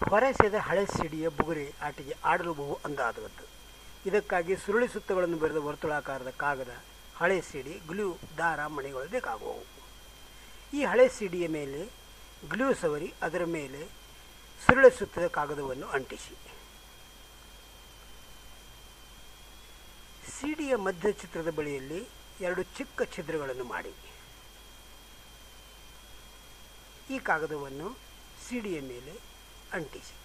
ಹೊರಸೆದ ಹಳೆ ಸಿಡಿಯ ಬುಗುರಿ ಆಟಿಗೆ ಆಡಲು ಬಹು ಅಂದಾದವದ್ದು ಇದಕ್ಕಾಗಿ ಸುರುಳಿ ಸುತ್ತಗಳನ್ನು ಬೆರೆದ ವರ್ತುಳಾಕಾರದ ಕಾಗದ ಹಳೆ ಸಿಡಿ ಗ್ಲೂ ದಾರ ಮಣಿಗಳು ಬೇಕಾಗುವವು ಈ ಹಳೆ ಸಿಡಿಯ ಮೇಲೆ ಗ್ಲೂ ಸವರಿ ಅದರ ಮೇಲೆ ಸುರುಳಿ ಸುತ್ತದ ಕಾಗದವನ್ನು ಅಂಟಿಸಿ ಸಿಡಿಯ ಮಧ್ಯ ಚಿತ್ರದ ಬಳಿಯಲ್ಲಿ ಎರಡು ಚಿಕ್ಕ ಛಿದ್ರಗಳನ್ನು ಮಾಡಿ ಈ ಕಾಗದವನ್ನು ಸಿಡಿಯ ಮೇಲೆ ಅಂಟಿಸಿ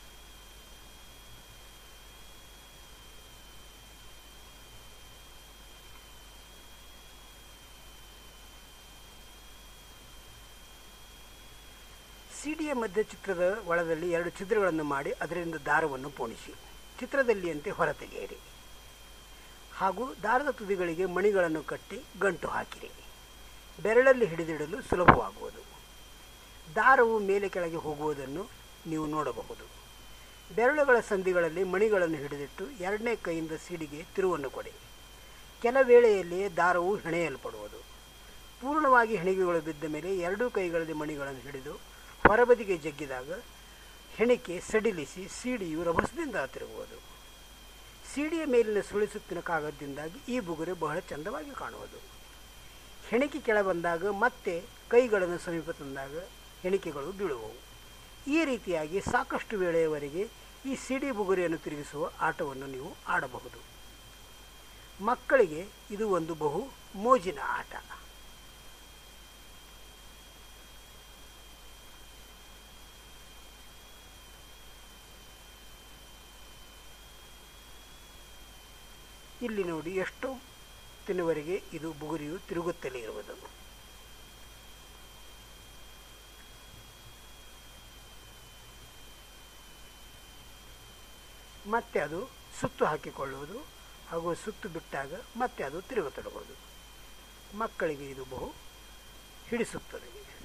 ಸಿಡಿಯ ಮಧ್ಯ ಚಿತ್ರದ ಒಳದಲ್ಲಿ ಎರಡು ಛಿದ್ರಗಳನ್ನು ಮಾಡಿ ಅದರಿಂದ ದಾರವನ್ನು ಪೋಣಿಸಿ ಚಿತ್ರದಲ್ಲಿಯಂತೆ ಹೊರತೆಗೆಯಿರಿ ಹಾಗೂ ದಾರದ ತುದಿಗಳಿಗೆ ಮಣಿಗಳನ್ನು ಕಟ್ಟಿ ಗಂಟು ಹಾಕಿರಿ ಬೆರಳಲ್ಲಿ ಹಿಡಿದಿಡಲು ಸುಲಭವಾಗುವುದು ದಾರವು ಮೇಲೆ ಕೆಳಗೆ ಹೋಗುವುದನ್ನು ನೀವು ನೋಡಬಹುದು ಬೆರಳುಗಳ ಸಂಧಿಗಳಲ್ಲಿ ಮಣಿಗಳನ್ನು ಹಿಡಿದಿಟ್ಟು ಎರಡನೇ ಕೈಯಿಂದ ಸಿಡಿಗೆ ತಿರುವನ್ನು ಕೊಡಿ ಕೆಲ ವೇಳೆಯಲ್ಲಿಯೇ ದಾರವು ಹೆಣೆಯಲ್ಪಡುವುದು ಪೂರ್ಣವಾಗಿ ಹೆಣಿಗೆಗಳು ಬಿದ್ದ ಮೇಲೆ ಎರಡೂ ಕೈಗಳಲ್ಲಿ ಮಣಿಗಳನ್ನು ಹಿಡಿದು ಹೊರಬದಿಗೆ ಜಗ್ಗಿದಾಗ ಹೆಣಿಕೆ ಸಡಿಲಿಸಿ ಸಿಡಿಯು ರಭಸದಿಂದ ತಿರುಗುವುದು ಸಿಡಿಯ ಮೇಲಿನ ಸುಳಿಸುತ್ತಿನ ಕಾಗದದಿಂದಾಗಿ ಈ ಬುಗುರೆ ಬಹಳ ಚಂದವಾಗಿ ಕಾಣುವುದು ಹೆಣಿಕೆ ಕೆಳ ಬಂದಾಗ ಮತ್ತೆ ಕೈಗಳನ್ನು ಸಮೀಪ ತಂದಾಗ ಹೆಣಿಕೆಗಳು ಬೀಳುವವು ಈ ರೀತಿಯಾಗಿ ಸಾಕಷ್ಟು ವೇಳೆಯವರೆಗೆ ಈ ಸಿಡಿ ಬುಗುರಿಯನ್ನು ತಿರುಗಿಸುವ ಆಟವನ್ನು ನೀವು ಆಡಬಹುದು ಮಕ್ಕಳಿಗೆ ಇದು ಒಂದು ಬಹು ಮೋಜಿನ ಆಟ ಇಲ್ಲಿ ನೋಡಿ ಎಷ್ಟು ತಿನ್ನುವರೆಗೆ ಇದು ಬುಗುರಿಯು ತಿರುಗುತ್ತಲೇ ಇರುವುದು ಮತ್ತೆ ಅದು ಸುತ್ತು ಹಾಕಿಕೊಳ್ಳುವುದು ಹಾಗೂ ಸುತ್ತು ಬಿಟ್ಟಾಗ ಮತ್ತೆ ಅದು ತಿರುಗತೊಡಗುವುದು ಮಕ್ಕಳಿಗೆ ಇದು ಬಹು ಹಿಡಿಸುತ್ತದೆ